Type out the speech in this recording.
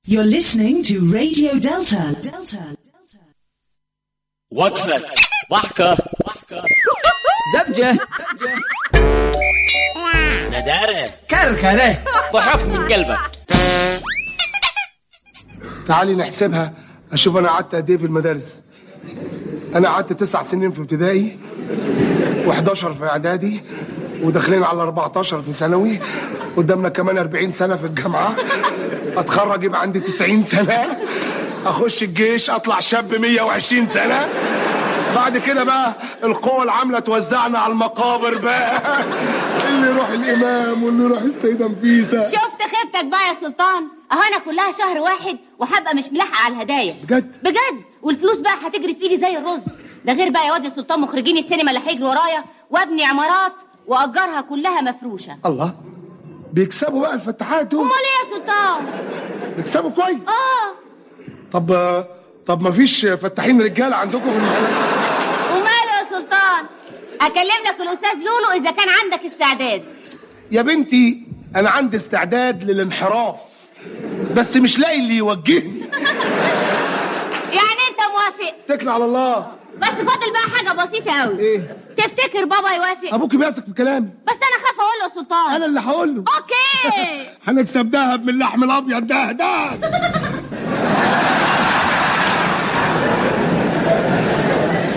You're listening to Radio Delta. Delta. وقفة ضحكة زبجة ندارة كركرة ضحك من قلبك تعالي نحسبها اشوف انا قعدت قد ايه في المدارس انا قعدت تسع سنين في ابتدائي و11 في اعدادي وداخلين على 14 في ثانوي قدامنا كمان 40 سنه في الجامعه اتخرج يبقى عندي 90 سنه اخش الجيش اطلع شاب 120 سنه بعد كده بقى القوى العامله توزعنا على المقابر بقى اللي يروح الامام واللي يروح السيده نفيسه شفت خيبتك بقى يا سلطان اهو انا كلها شهر واحد وهبقى مش ملاحقه على الهدايا بجد؟ بجد والفلوس بقى هتجري في ايدي زي الرز ده غير بقى يا واد يا سلطان مخرجين السينما اللي هيجروا ورايا وابني عمارات واجرها كلها مفروشه الله بيكسبوا بقى الفتحات دول امال ايه يا سلطان بيكسبوا كويس اه طب طب ما فيش فتاحين رجاله عندكم في المحلات وماله يا سلطان اكلم لك الاستاذ لولو اذا كان عندك استعداد يا بنتي انا عندي استعداد للانحراف بس مش لاقي اللي يوجهني يعني انت موافق اتكل على الله بس فاضل بقى حاجه بسيطه قوي ايه تفتكر بابا يوافق ابوك بيثق في كلامي بس انا خاف اقول له يا سلطان انا اللي هقول له اوكي هنكسب دهب من اللحم الابيض ده ده